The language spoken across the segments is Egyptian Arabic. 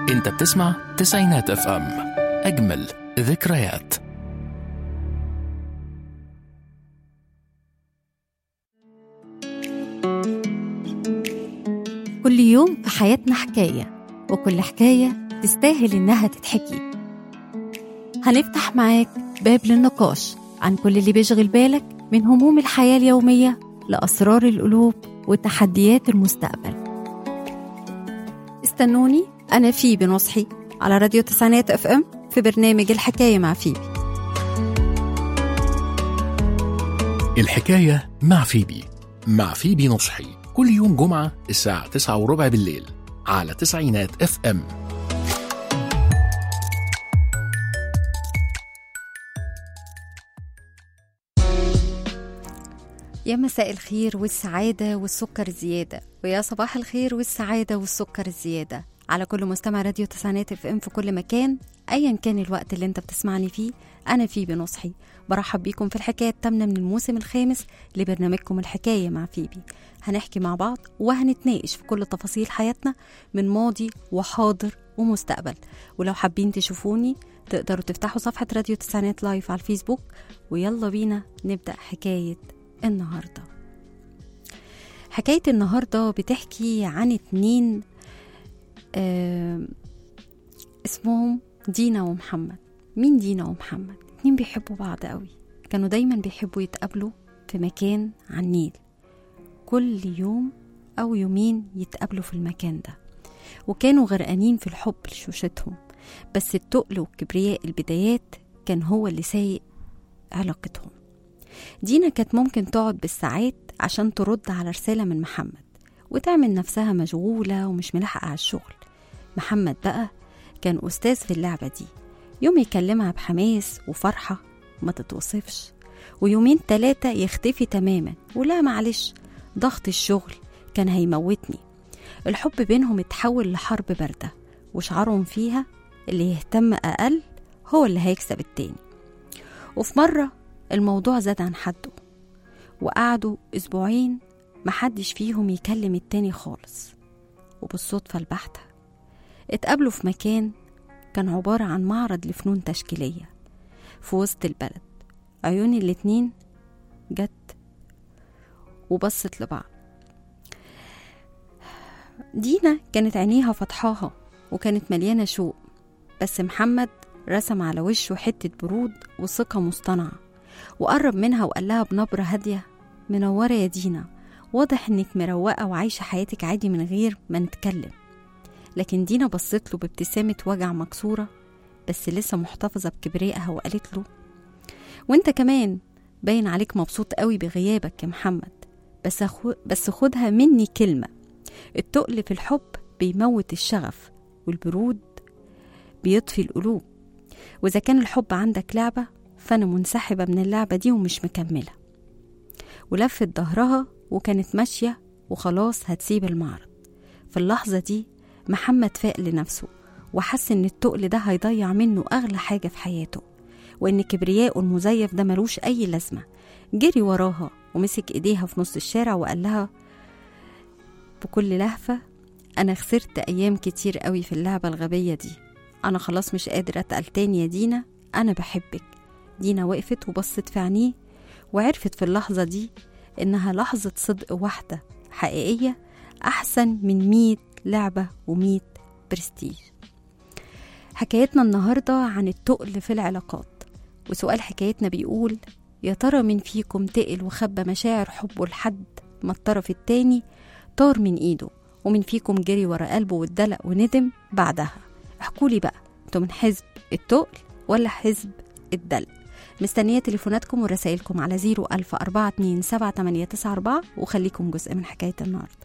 انت بتسمع تسعينات اف ام اجمل ذكريات كل يوم في حياتنا حكاية وكل حكاية تستاهل إنها تتحكي هنفتح معاك باب للنقاش عن كل اللي بيشغل بالك من هموم الحياة اليومية لأسرار القلوب وتحديات المستقبل استنوني أنا فيبي نصحي على راديو تسعينات اف ام في برنامج الحكاية مع فيبي الحكاية مع فيبي مع فيبي نصحي كل يوم جمعة الساعة تسعة وربع بالليل على تسعينات اف ام يا مساء الخير والسعادة والسكر الزيادة ويا صباح الخير والسعادة والسكر الزيادة على كل مستمع راديو تسعينات اف ام في كل مكان ايا كان الوقت اللي انت بتسمعني فيه انا فيبي نصحي برحب بيكم في الحكاية التامنة من الموسم الخامس لبرنامجكم الحكاية مع فيبي هنحكي مع بعض وهنتناقش في كل تفاصيل حياتنا من ماضي وحاضر ومستقبل ولو حابين تشوفوني تقدروا تفتحوا صفحة راديو تسعينات لايف على الفيسبوك ويلا بينا نبدأ حكاية النهاردة حكاية النهاردة بتحكي عن اتنين آه اسمهم دينا ومحمد مين دينا ومحمد اتنين بيحبوا بعض قوي كانوا دايما بيحبوا يتقابلوا في مكان على النيل كل يوم أو يومين يتقابلوا في المكان ده وكانوا غرقانين في الحب لشوشتهم بس التقل وكبرياء البدايات كان هو اللي سايق علاقتهم دينا كانت ممكن تقعد بالساعات عشان ترد على رسالة من محمد وتعمل نفسها مشغولة ومش ملاحقة على الشغل محمد بقى كان أستاذ في اللعبة دي يوم يكلمها بحماس وفرحة ما تتوصفش ويومين تلاتة يختفي تماما ولا معلش ضغط الشغل كان هيموتني الحب بينهم اتحول لحرب باردة وشعارهم فيها اللي يهتم أقل هو اللي هيكسب التاني وفي مرة الموضوع زاد عن حده وقعدوا أسبوعين محدش فيهم يكلم التاني خالص وبالصدفة البحتة اتقابلوا في مكان كان عبارة عن معرض لفنون تشكيلية في وسط البلد عيون الاتنين جت وبصت لبعض دينا كانت عينيها فتحاها وكانت مليانة شوق بس محمد رسم على وشه حتة برود وثقة مصطنعة وقرب منها وقال لها بنبرة هادية منورة يا دينا واضح انك مروقة وعايشة حياتك عادي من غير ما نتكلم لكن دينا بصت له بابتسامة وجع مكسورة بس لسه محتفظة بكبريائها وقالت له وانت كمان باين عليك مبسوط قوي بغيابك يا محمد بس أخو بس خدها مني كلمة التقل في الحب بيموت الشغف والبرود بيطفي القلوب وإذا كان الحب عندك لعبة فأنا منسحبة من اللعبة دي ومش مكملة ولفت ظهرها وكانت ماشية وخلاص هتسيب المعرض في اللحظة دي محمد فاق لنفسه وحس إن التقل ده هيضيع منه أغلى حاجة في حياته وإن كبرياءه المزيف ده ملوش أي لازمة جري وراها ومسك إيديها في نص الشارع وقال لها بكل لهفة أنا خسرت أيام كتير قوي في اللعبة الغبية دي أنا خلاص مش قادرة أتقل تاني يا دينا أنا بحبك دينا وقفت وبصت في عينيه وعرفت في اللحظة دي إنها لحظة صدق واحدة حقيقية أحسن من مية لعبة ومية برستيج حكايتنا النهاردة عن التقل في العلاقات وسؤال حكايتنا بيقول يا ترى من فيكم تقل وخبى مشاعر حبه لحد ما الطرف التاني طار من ايده ومن فيكم جري ورا قلبه واتدلق وندم بعدها احكولي بقى انتوا من حزب التقل ولا حزب الدلق مستنية تليفوناتكم ورسائلكم على 010427894 وخليكم جزء من حكاية النهاردة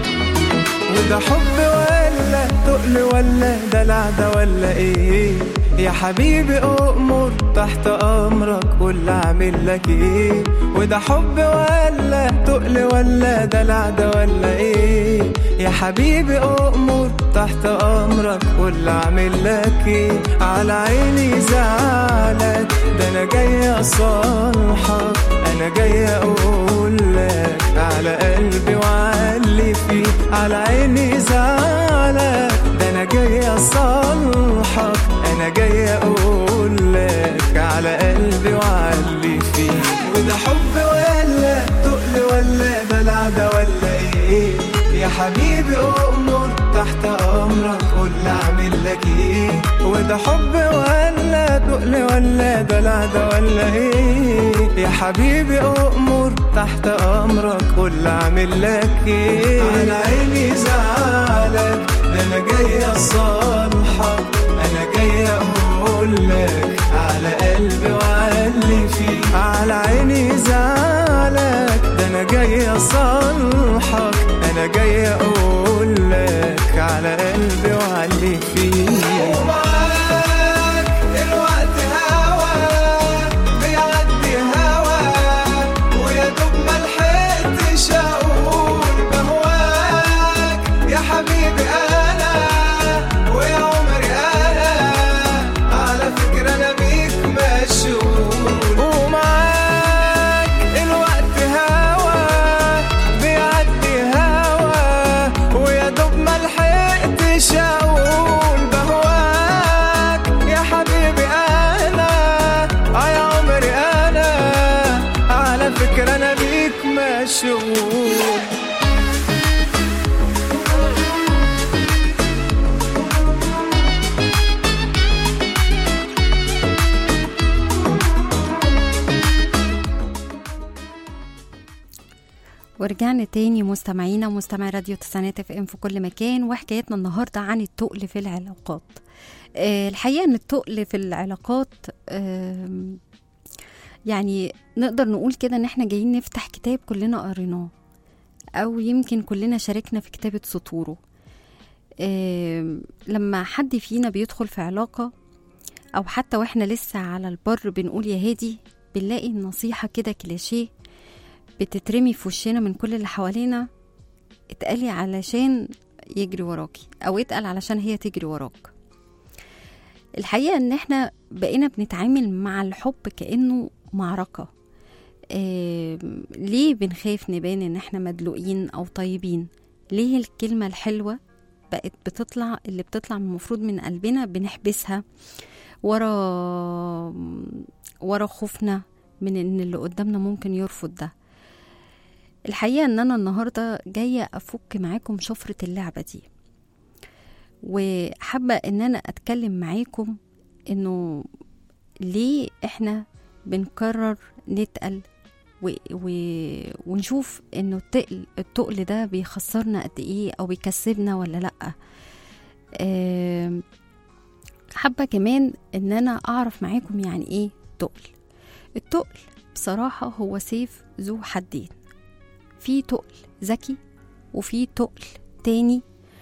وده حب ولا تقل ولا دلع ده ولا ايه يا حبيبي أؤمر تحت أمرك قول أعمل لك إيه وده حب ولا تقل ولا دلع ده ولا إيه يا حبيبي أؤمر تحت أمرك قول أعمل لك إيه على عيني زعلك ده أنا جاي أصالحك أنا جاي أقول لك على قلبي وعلي فيه على عيني زعلك ده أنا جاي أصالحك أنا جاي أقول لك على قلبي وعلي فيه وده حب ولا تقل ولا دلع ده ولا إيه يا حبيبي أؤمر تحت أمرك قول أعمل لك إيه وده حب ولا تقل ولا دلع ده ولا إيه يا حبيبي أؤمر تحت أمرك قول أعمل لك إيه على عيني زعلك ده أنا جاي أصالحك أنا جاي أقول لك على قلبي وعلي فيه على عيني زعلك ده أنا جاي أصالحك أنا جاي أقول لك على قلبي وعلي فيه ومعاك الوقت هوا بيعدي هوا ويا دوب ما لحقتش أقول بهواك يا حبيبي أنا ويا عمري أنا على فكرة أنا بيك مشغول ومعاك الوقت هوا بيعدي هوا ويا دوب ما لحقتش أقول بهواك يا حبيبي أنا آه يا عمري أنا على فكرة أنا بيك مشغول ورجعنا تاني مستمعينا ومستمعي راديو تسعينات اف ام في كل مكان وحكايتنا النهارده عن التقل في العلاقات آه، الحقيقه ان التقل في العلاقات آم، يعني نقدر نقول كده ان احنا جايين نفتح كتاب كلنا قريناه او يمكن كلنا شاركنا في كتابه سطوره آم، لما حد فينا بيدخل في علاقه او حتى واحنا لسه على البر بنقول يا هادي بنلاقي النصيحه كده كلاشيه بتترمي في وشنا من كل اللي حوالينا اتقالي علشان يجري وراكي او اتقل علشان هي تجري وراك الحقيقة ان احنا بقينا بنتعامل مع الحب كأنه معركة آه ليه بنخاف نبان ان احنا مدلوقين او طيبين ليه الكلمة الحلوة بقت بتطلع اللي بتطلع المفروض من قلبنا بنحبسها ورا ورا خوفنا من ان اللي قدامنا ممكن يرفض ده الحقيقة ان انا النهاردة جاية افك معاكم شفرة اللعبة دي وحابة ان انا اتكلم معاكم انه ليه احنا بنكرر نتقل و... و... ونشوف انه التقل التقل ده بيخسرنا قد ايه او بيكسبنا ولا لا آم، حابة كمان ان انا اعرف معاكم يعني ايه تقل التقل بصراحة هو سيف ذو حدين في تقل ذكي وفي تقل تاني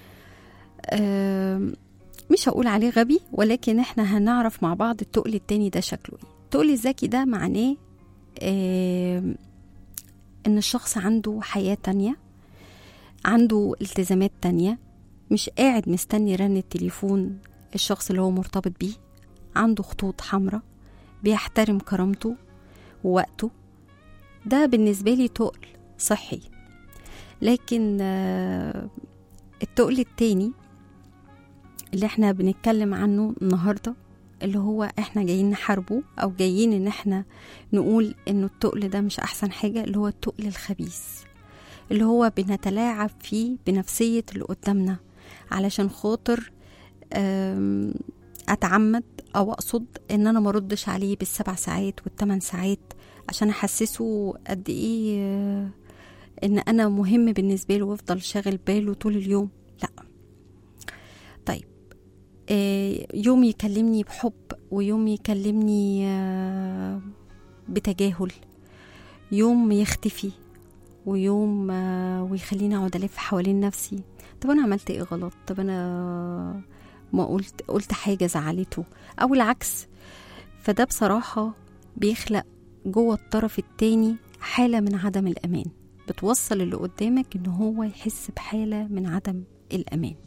آم، مش هقول عليه غبي ولكن احنا هنعرف مع بعض التقل التاني ده شكله ايه التقل الذكي ده معناه آم، ان الشخص عنده حياة تانية عنده التزامات تانية مش قاعد مستني رن التليفون الشخص اللي هو مرتبط بيه عنده خطوط حمراء بيحترم كرامته ووقته ده بالنسبة لي تقل صحي لكن آه، التقل التاني اللي احنا بنتكلم عنه النهارده اللي هو احنا جايين نحاربه او جايين ان احنا نقول انه التقل ده مش احسن حاجه اللي هو التقل الخبيث اللي هو بنتلاعب فيه بنفسيه اللي قدامنا علشان خاطر آم، اتعمد او اقصد ان انا مردش عليه بالسبع ساعات والثمان ساعات عشان احسسه قد ايه آه، ان انا مهم بالنسبه له وافضل شاغل باله طول اليوم لا طيب آه، يوم يكلمني بحب ويوم يكلمني آه، بتجاهل يوم يختفي ويوم آه، ويخليني اقعد الف حوالين نفسي طب انا عملت ايه غلط طب انا ما قلت قلت حاجة زعلته أو العكس فده بصراحة بيخلق جوه الطرف التاني حالة من عدم الأمان بتوصل اللي قدامك إن هو يحس بحالة من عدم الأمان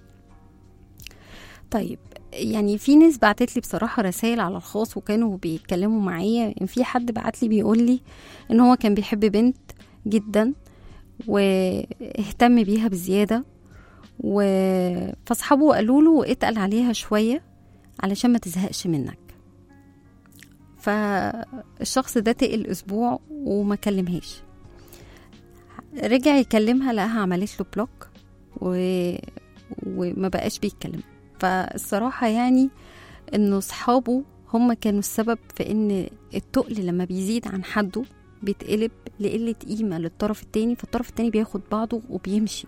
طيب يعني في ناس بعتت لي بصراحة رسائل على الخاص وكانوا بيتكلموا معايا يعني في حد بعت لي بيقول لي إن هو كان بيحب بنت جدا واهتم بيها بزيادة و... فاصحابه قالوا له اتقل عليها شوية علشان ما تزهقش منك فالشخص ده تقل اسبوع وما كلمهاش رجع يكلمها لقاها عملت له بلوك و... وما بقاش بيتكلم فالصراحة يعني انه صحابه هم كانوا السبب في ان التقل لما بيزيد عن حده بيتقلب لقلة قيمة للطرف التاني فالطرف التاني بياخد بعضه وبيمشي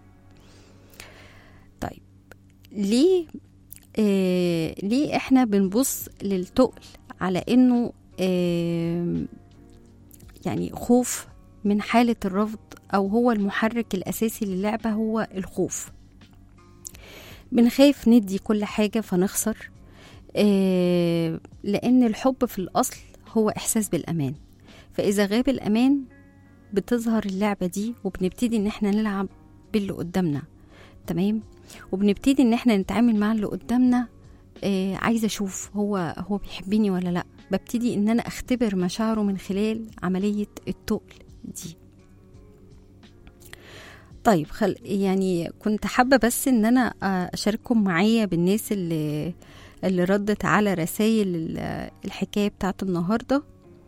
طيب ليه آه ليه احنا بنبص للتقل على انه آه يعني خوف من حالة الرفض او هو المحرك الاساسي للعبة هو الخوف بنخاف ندي كل حاجة فنخسر آه لان الحب في الاصل هو احساس بالامان فاذا غاب الامان بتظهر اللعبة دي وبنبتدي ان احنا نلعب باللي قدامنا تمام وبنبتدي ان احنا نتعامل مع اللي قدامنا آه عايزه اشوف هو هو بيحبني ولا لا ببتدي ان انا اختبر مشاعره من خلال عمليه التقل دي طيب خل يعني كنت حابه بس ان انا اشارككم معايا بالناس اللي اللي ردت على رسائل الحكايه بتاعت النهارده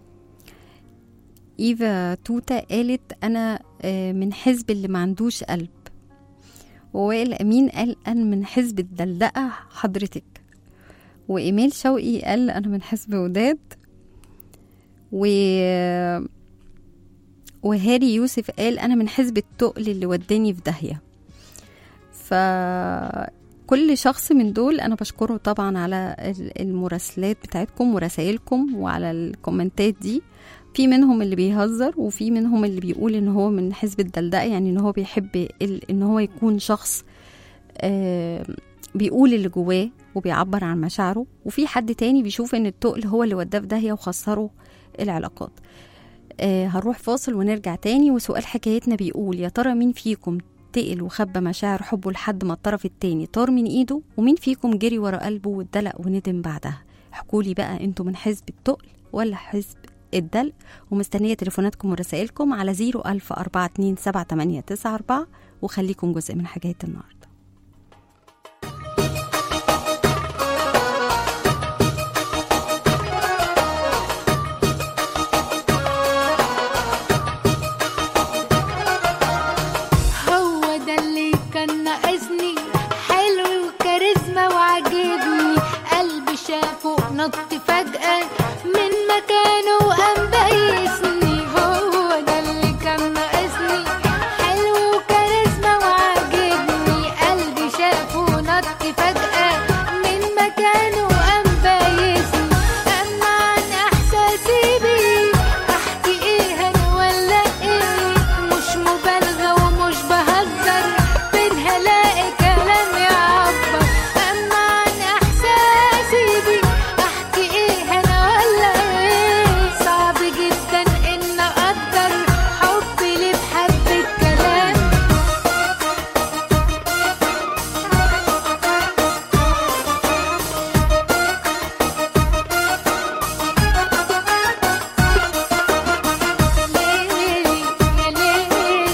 ايفا توتا قالت انا من حزب اللي ما عندوش قلب ووائل امين قال انا من حزب الدلدقه حضرتك وايميل شوقي قال انا من حزب وداد و وهاري يوسف قال انا من حزب التقل اللي وداني في داهيه فكل شخص من دول انا بشكره طبعا على المراسلات بتاعتكم ورسائلكم وعلى الكومنتات دي في منهم اللي بيهزر وفي منهم اللي بيقول ان هو من حزب الدلدقه يعني ان هو بيحب ان هو يكون شخص آه بيقول اللي جواه وبيعبر عن مشاعره وفي حد تاني بيشوف ان التقل هو اللي وداه في داهيه وخسره العلاقات آه هنروح فاصل ونرجع تاني وسؤال حكايتنا بيقول يا ترى مين فيكم تقل وخبى مشاعر حبه لحد ما الطرف التاني طار من ايده ومين فيكم جري ورا قلبه واتدلق وندم بعدها احكولي بقى انتوا من حزب التقل ولا حزب الدلق ومستنية تليفوناتكم ورسائلكم على 010427894 وخليكم جزء من حكاية النهاردة هو ده اللي كان ناقصني حلو وكاريزما وعجبني قلبي شافه نط فجأة من مكانه وقام بيسني هو ده اللي كان ناقصني حلو وكاريزما وعجبني قلبي شافه نط فجأة من مكانه وقام بيسني أما عن إحساسي بيه أحكي إيه أنا ولا إيه مش مبالغة ومش بهزر فين هلاقي كلام يعبر أما عن إحساسي بيه أحكي إيه أنا ولا إيه صعب جدا إن أقدر حبي ليه بحبة كلام ليلي يا ليلي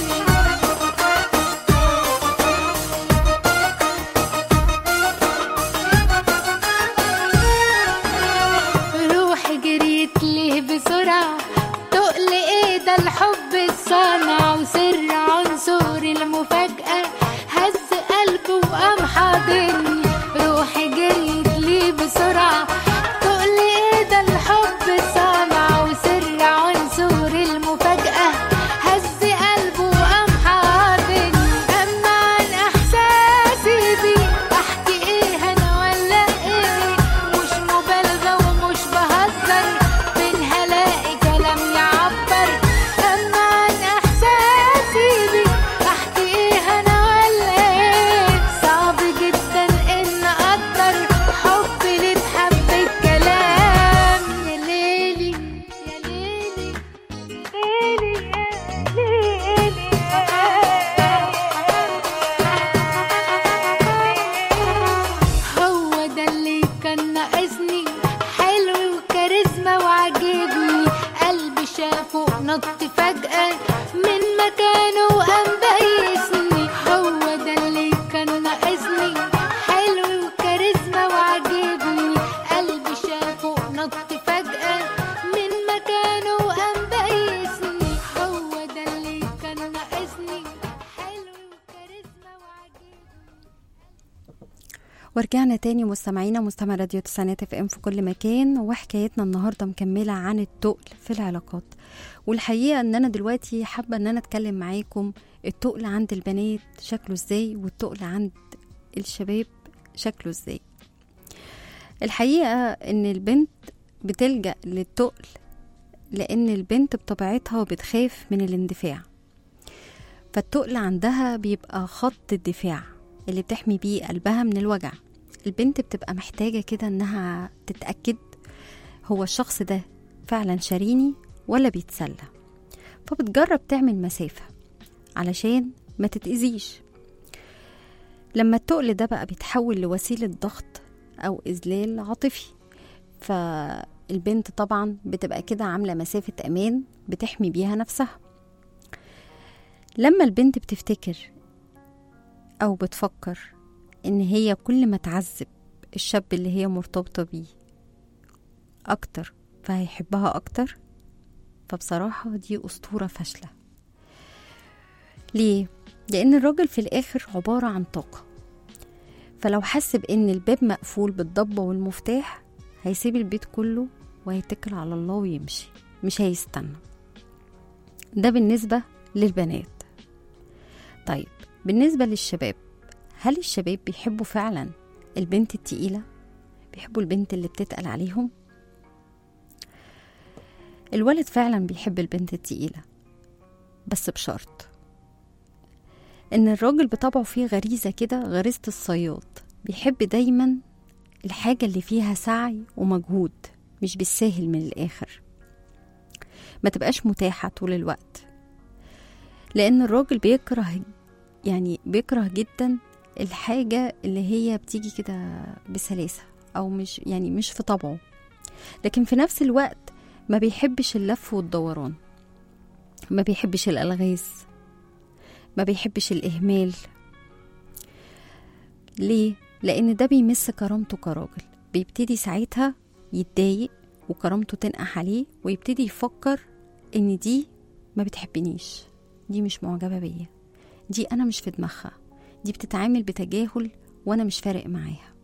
روحي جريت ليه بسرعة تقل ايه ده الحب الصنع وسر عنصر المفاجأة هز قلبه وقام حاضني روحي جريت ليه بسرعة تقل ايه ده الحب صنع وسر عنصر المفاجأة هز قلبه وقام حاضني أما عن إحساسي بيه أحكي إيه أنا ولا إيه مش مبالغة ومش بهزر فين هلاقي كلام يعبر أما نط فجأة من مكانه وقام بيسني هو ده اللي كان ناقصني حلو وكاريزما وعجبني قلبي شافه نط فجأة من مكانه وقام بيسني هو ده اللي كان ناقصني حلو وكاريزما وعجبني ورجعنا تاني مستمعينا مستمع راديو تسعينات اف ام في كل مكان وحكايتنا النهارده مكمله عن التقل في العلاقات والحقيقه ان انا دلوقتي حابه ان انا اتكلم معاكم التقل عند البنات شكله ازاي والتقل عند الشباب شكله ازاي الحقيقه ان البنت بتلجا للتقل لان البنت بطبيعتها بتخاف من الاندفاع فالتقل عندها بيبقى خط الدفاع اللي بتحمي بيه قلبها من الوجع البنت بتبقى محتاجة كده انها تتأكد هو الشخص ده فعلا شاريني ولا بيتسلى فبتجرب تعمل مسافة علشان ما تتأذيش لما التقل ده بقى بيتحول لوسيلة ضغط أو إذلال عاطفي فالبنت طبعا بتبقى كده عاملة مسافة أمان بتحمي بيها نفسها لما البنت بتفتكر أو بتفكر إن هي كل ما تعذب الشاب اللي هي مرتبطة بيه أكتر فهيحبها أكتر فبصراحة دي أسطورة فاشلة ليه؟ لأن الراجل في الآخر عبارة عن طاقة فلو حس بإن الباب مقفول بالضبة والمفتاح هيسيب البيت كله وهيتكل على الله ويمشي مش هيستنى ده بالنسبة للبنات طيب بالنسبة للشباب هل الشباب بيحبوا فعلا البنت التقيلة بيحبوا البنت اللي بتتقل عليهم الولد فعلا بيحب البنت التقيلة بس بشرط ان الراجل بطبعه فيه غريزة كده غريزة الصياد بيحب دايما الحاجة اللي فيها سعي ومجهود مش بالساهل من الآخر ما تبقاش متاحة طول الوقت لأن الراجل بيكره يعني بيكره جدا الحاجة اللي هي بتيجي كده بسلاسة أو مش يعني مش في طبعه لكن في نفس الوقت ما بيحبش اللف والدوران ما بيحبش الألغاز ما بيحبش الإهمال ليه؟ لأن ده بيمس كرامته كراجل بيبتدي ساعتها يتضايق وكرامته تنقح عليه ويبتدي يفكر إن دي ما بتحبنيش دي مش معجبة بيا دي أنا مش في دماغها دي بتتعامل بتجاهل وأنا مش فارق معاها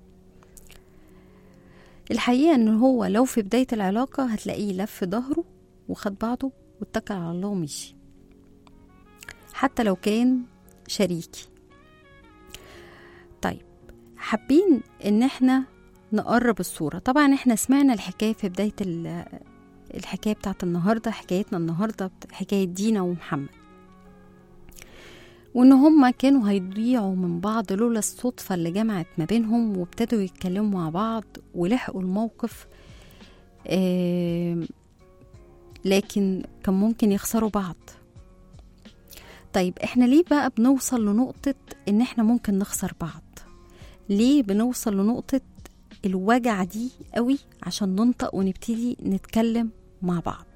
الحقيقة إن هو لو في بداية العلاقة هتلاقيه لف ظهره وخد بعضه واتكل على الله ومشي حتى لو كان شريكي طيب حابين ان احنا نقرب الصورة طبعا احنا سمعنا الحكاية في بداية ال- الحكاية بتاعت النهاردة حكايتنا النهاردة بت- حكاية دينا ومحمد وان هما كانوا هيضيعوا من بعض لولا الصدفة اللي جمعت ما بينهم وابتدوا يتكلموا مع بعض ولحقوا الموقف آم، لكن كان ممكن يخسروا بعض طيب احنا ليه بقى بنوصل لنقطة ان احنا ممكن نخسر بعض ليه بنوصل لنقطة الوجع دي قوي عشان ننطق ونبتدي نتكلم مع بعض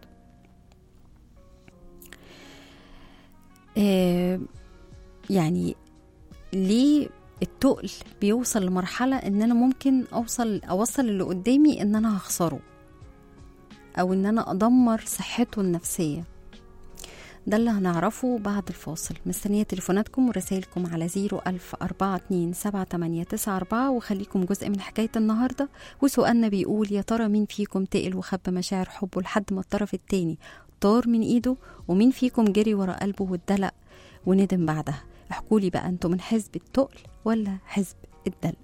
آه يعني ليه التقل بيوصل لمرحلة ان انا ممكن اوصل اوصل اللي قدامي ان انا هخسره او ان انا ادمر صحته النفسيه ده اللي هنعرفه بعد الفاصل مستنية تليفوناتكم ورسائلكم على زيرو ألف أربعة اتنين سبعة تمانية تسعة أربعة وخليكم جزء من حكاية النهاردة وسؤالنا بيقول يا ترى مين فيكم تقل وخبى مشاعر حبه لحد ما الطرف التاني طار من إيده ومين فيكم جري ورا قلبه واتدلق وندم بعدها احكولي بقى انتوا من حزب التقل ولا حزب الدلق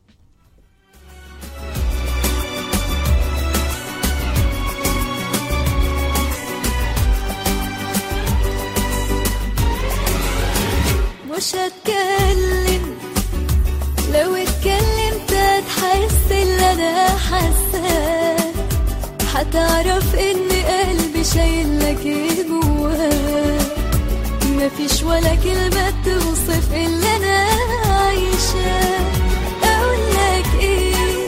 مش هتكلم لو اتكلمت هتحس اللي انا حاساه هتعرف ان قلبي شايل لك ايه جواه مفيش ولا كلمة توصف اللي انا عايشاه اقول لك ايه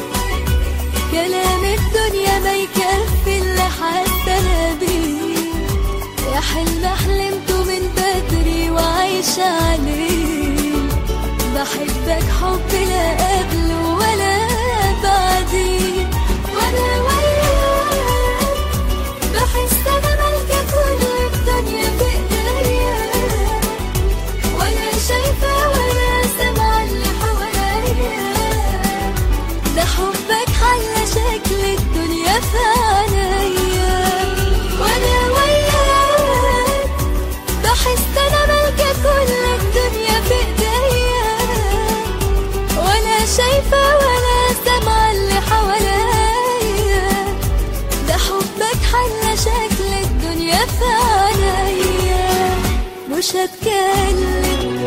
كلام الدنيا ما يكفي اللي حاسه انا بيه حلم حلمته من بدري وعايشة عليه بحبك حب لا قبل ولا بعدين وانا وياك بحس انا ملكة كل الدنيا بايديا ولا شايفة ولا سامعة اللي حواليا ده حبك حل شكل الدنيا في عينيا وانا وياك بحس انا ملكة كل الدنيا في ايديا ولا شايفة ولا سامعة اللي حواليا ده حبك حل شكل الدنيا في عينيا مش هتكلم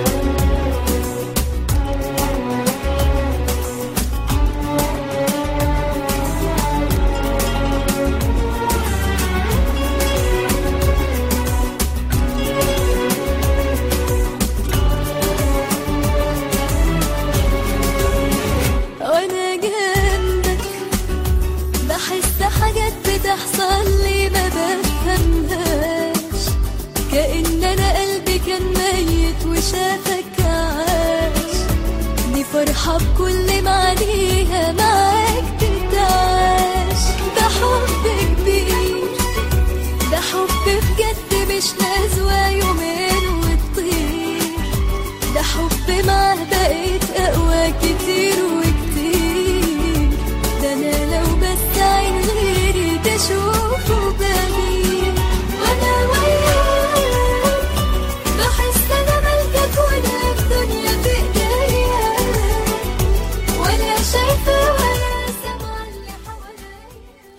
وانا جنبك بحس حاجات بتحصل لي ما بفهمهاش كأن انا قلبي كان ميت وشافك عاش دي فرحة بكل معانيها معاك تتعاش ده حب كبير ده حب بجد مش نزوة يومين وتطير ده حب معاه بقيت أقوى كتير وكتير ده أنا لو بس عين غيري تشوفه بغير وأنا وياك بحس أنا ملكة كل الدنيا بإيديا ولا شايفة ولا سامعة اللي حواليا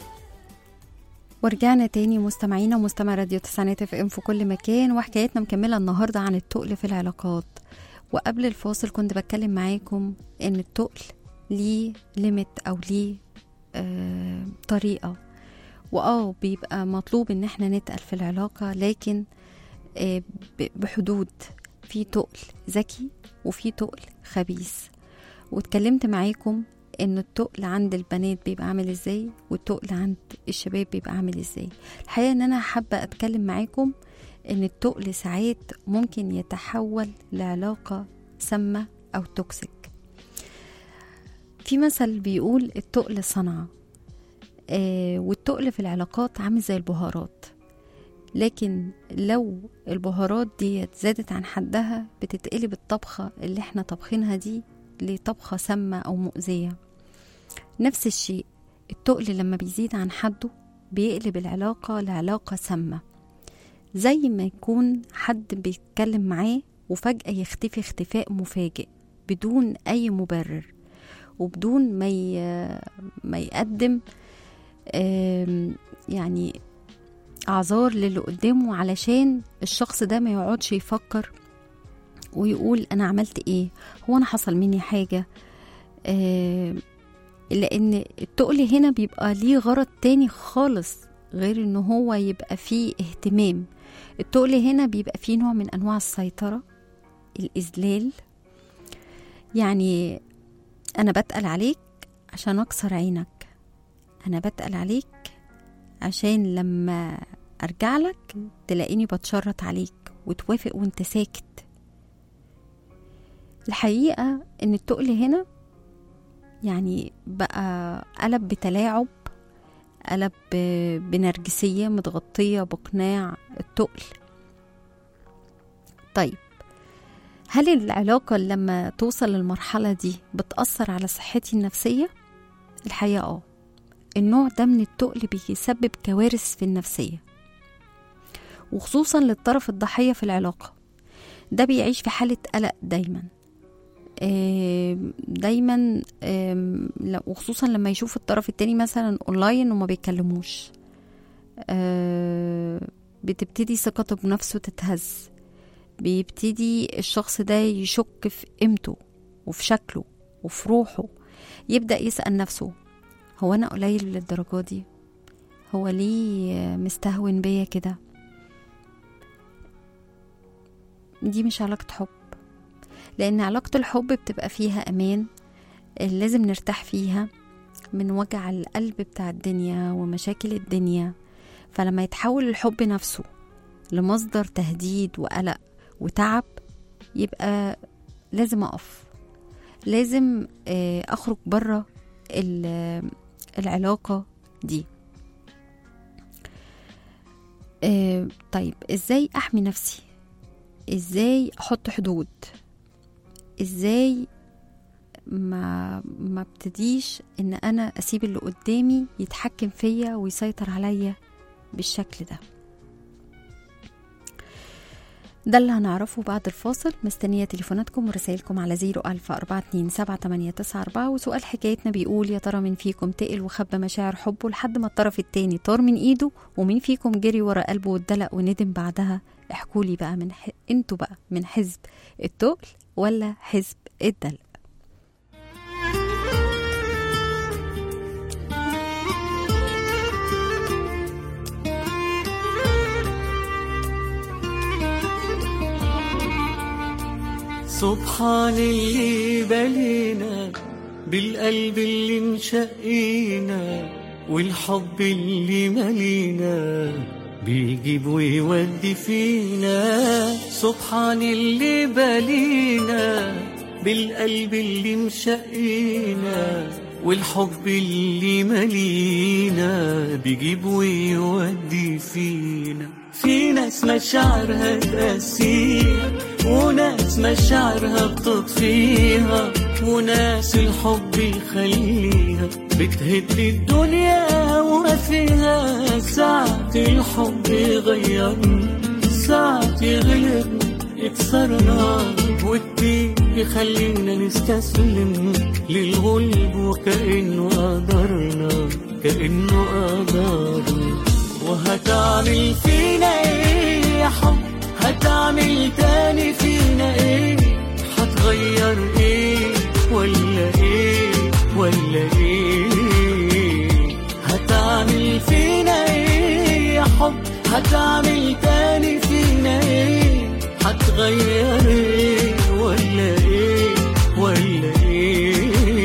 ورجعنا تاني مستمعينا ومستمع راديو تسعينات اف ام في كل مكان وحكايتنا مكملة النهاردة عن التقل في العلاقات وقبل الفاصل كنت بتكلم معاكم ان التقل ليه ليميت او ليه آه طريقة واه بيبقى مطلوب ان احنا نتقل في العلاقة لكن آه ب- بحدود في تقل ذكي وفي تقل خبيث واتكلمت معاكم ان التقل عند البنات بيبقى عامل ازاي والتقل عند الشباب بيبقى عامل ازاي الحقيقه ان انا حابه اتكلم معاكم ان التقل ساعات ممكن يتحول لعلاقه سامه او توكسيك في مثل بيقول التقل صنعه آه والتقل في العلاقات عامل زي البهارات لكن لو البهارات دي زادت عن حدها بتتقلب الطبخة اللي احنا طبخينها دي لطبخة سامة أو مؤذية نفس الشيء التقل لما بيزيد عن حده بيقلب العلاقة لعلاقة سامة زي ما يكون حد بيتكلم معاه وفجأة يختفي اختفاء مفاجئ بدون أي مبرر وبدون ما ي- ما يقدم آم، يعني اعذار للي قدامه علشان الشخص ده ما يقعدش يفكر ويقول انا عملت ايه هو انا حصل مني حاجه آه لان التقل هنا بيبقى ليه غرض تاني خالص غير ان هو يبقى فيه اهتمام التقل هنا بيبقى فيه نوع من انواع السيطره الاذلال يعني انا بتقل عليك عشان اكسر عينك انا بتقل عليك عشان لما ارجع لك تلاقيني بتشرط عليك وتوافق وانت ساكت الحقيقة ان التقل هنا يعني بقى قلب بتلاعب قلب ب- بنرجسية متغطية بقناع التقل طيب هل العلاقة لما توصل للمرحلة دي بتأثر على صحتي النفسية؟ الحقيقة اه النوع ده من التقل بيسبب كوارث في النفسية وخصوصا للطرف الضحية في العلاقة ده بيعيش في حالة قلق دايما آم، دايما آم، ل- وخصوصا لما يشوف الطرف التاني مثلا اونلاين وما بيتكلموش آه، بتبتدي ثقته بنفسه تتهز بيبتدي الشخص ده يشك في قيمته وفي شكله وفي روحه يبدأ يسأل نفسه هو أنا قليل للدرجة دي هو ليه مستهون بيا كده دي مش علاقة حب لأن علاقة الحب بتبقى فيها أمان لازم نرتاح فيها من وجع القلب بتاع الدنيا ومشاكل الدنيا فلما يتحول الحب نفسه لمصدر تهديد وقلق وتعب يبقى لازم اقف لازم آه، اخرج بره ال- العلاقه دي آه، طيب ازاي احمي نفسي ازاي احط حدود ازاي ما ما ابتديش ان انا اسيب اللي قدامي يتحكم فيا ويسيطر عليا بالشكل ده ده اللي هنعرفه بعد الفاصل مستنية تليفوناتكم ورسائلكم على 014278994 وسؤال حكايتنا بيقول يا ترى مين فيكم تقل وخبى مشاعر حبه لحد ما الطرف التاني طار من ايده ومين فيكم جري ورا قلبه واتدلق وندم بعدها احكولي بقى من ح... انتوا بقى من حزب التقل ولا حزب الدلق سبحان اللي بلينا بالقلب اللي انشقينا والحب اللي ملينا بيجيب ويودي فينا سبحان اللي بلينا بالقلب اللي مشقينا والحب اللي ملينا بيجيب ويودي فينا في ناس مشاعرها تقسيها وناس مشاعرها بتطفيها وناس الحب يخليها بتهد الدنيا وما فيها ساعة الحب يغيرنا ساعة يغلبنا يكسرنا والدين يخلينا نستسلم للغلب وكأنه قدرنا كأنه قدرنا وهتعمل فينا ايه يا حب هتعمل تاني فينا ايه هتغير ايه ولا ايه ولا ايه هتعمل فينا ايه يا حب هتعمل تاني فينا ايه هتغير ايه ولا ايه ولا ايه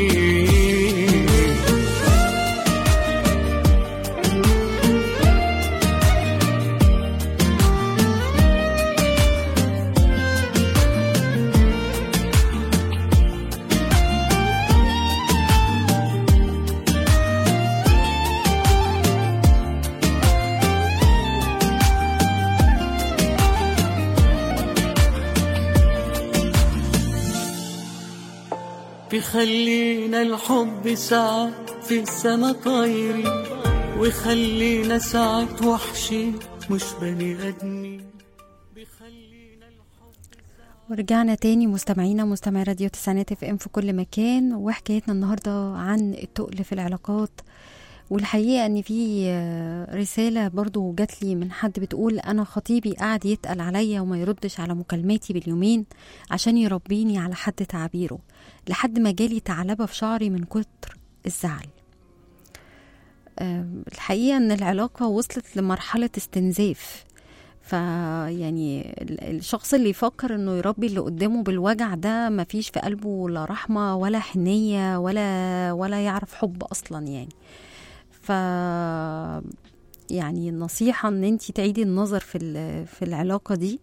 بيخلينا الحب ساعات في السما طايرين ويخلينا ساعات وحشين مش بني ادمين بيخلينا ورجعنا تاني مستمعينا مستمعي راديو تسعينات اف ام في كل مكان وحكايتنا النهارده عن التقل في العلاقات والحقيقه ان في آه، رساله برضو جات لي من حد بتقول انا خطيبي قاعد يتقل عليا وما يردش على مكالماتي باليومين عشان يربيني على حد تعابيره لحد ما جالي ثعلبه في شعري من كتر الزعل آم، الحقيقه ان العلاقه وصلت لمرحله استنزاف فيعني ال- الشخص اللي يفكر انه يربي اللي قدامه بالوجع ده مفيش في قلبه لا رحمة ولا حنية ولا ولا يعرف حب اصلا يعني ف يعني النصيحة ان انتي تعيدي النظر في ال- في العلاقة دي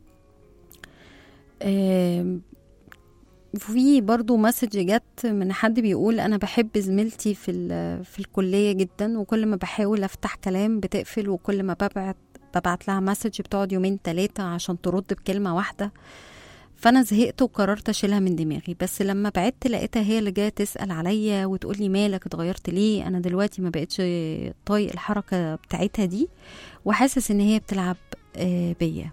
آم، في برضو مسج جت من حد بيقول انا بحب زميلتي في ال- في الكليه جدا وكل ما بحاول افتح كلام بتقفل وكل ما ببعت ببعت لها مسج بتقعد يومين ثلاثه عشان ترد بكلمه واحده فانا زهقت وقررت اشيلها من دماغي بس لما بعدت لقيتها هي اللي جايه تسال عليا وتقول لي مالك اتغيرت ليه انا دلوقتي ما بقتش طايق الحركه بتاعتها دي وحاسس ان هي بتلعب آه، بيا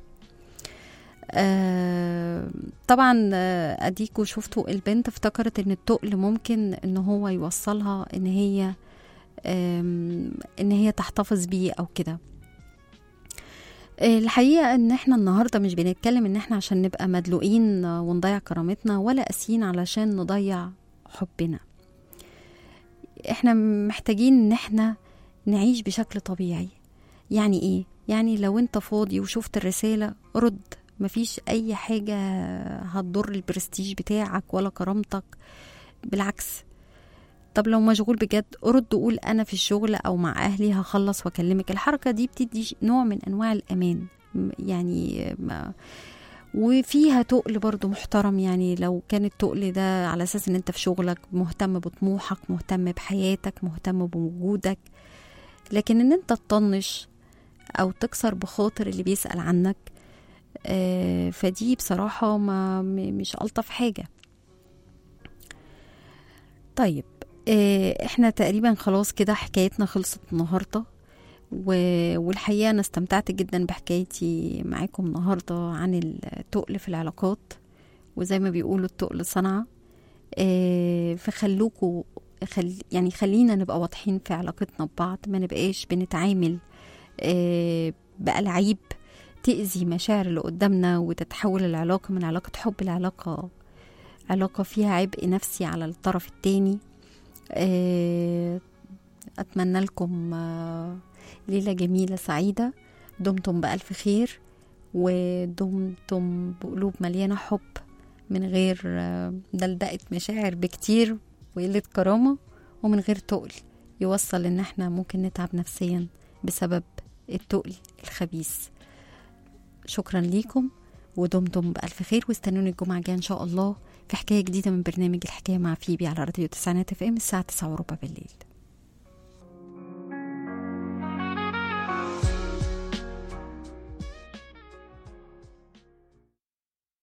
آه، طبعا آه، اديكوا شفتوا البنت افتكرت ان التقل ممكن ان هو يوصلها ان هي آم، ان هي تحتفظ بيه او كده آه، الحقيقة ان احنا النهاردة مش بنتكلم ان احنا عشان نبقى مدلوقين آه، ونضيع كرامتنا ولا قاسيين علشان نضيع حبنا احنا محتاجين ان احنا نعيش بشكل طبيعي يعني ايه يعني لو انت فاضي وشفت الرسالة رد مفيش اي حاجة هتضر البرستيج بتاعك ولا كرامتك بالعكس طب لو مشغول بجد رد قول انا في الشغل او مع اهلي هخلص واكلمك الحركة دي بتدي نوع من انواع الامان م- يعني ما وفيها تقل برضو محترم يعني لو كان التقل ده على اساس ان انت في شغلك مهتم بطموحك مهتم بحياتك مهتم بوجودك لكن ان انت تطنش او تكسر بخاطر اللي بيسأل عنك آه، فدي بصراحة ما م- مش ألطف حاجة طيب آه، احنا تقريبا خلاص كده حكايتنا خلصت النهاردة و- والحقيقة أنا استمتعت جدا بحكايتي معاكم النهاردة عن التقل في العلاقات وزي ما بيقولوا التقل صنعة آه، فخلوكوا خل يعني خلينا نبقى واضحين في علاقتنا ببعض ما نبقاش بنتعامل آه، بألعاب تأذي مشاعر اللي قدامنا وتتحول العلاقة من علاقة حب لعلاقة علاقة فيها عبء نفسي على الطرف التاني آه، أتمنى لكم آه، ليلة جميلة سعيدة دمتم بألف خير ودمتم بقلوب مليانة حب من غير آه، دلدقة مشاعر بكتير وقلة كرامة ومن غير تقل يوصل ان احنا ممكن نتعب نفسيا بسبب التقل الخبيث شكرا ليكم ودمتم بألف خير واستنوني الجمعة الجاية إن شاء الله في حكاية جديدة من برنامج الحكاية مع فيبي على راديو تسعينات اف ام الساعة تسعة وربع بالليل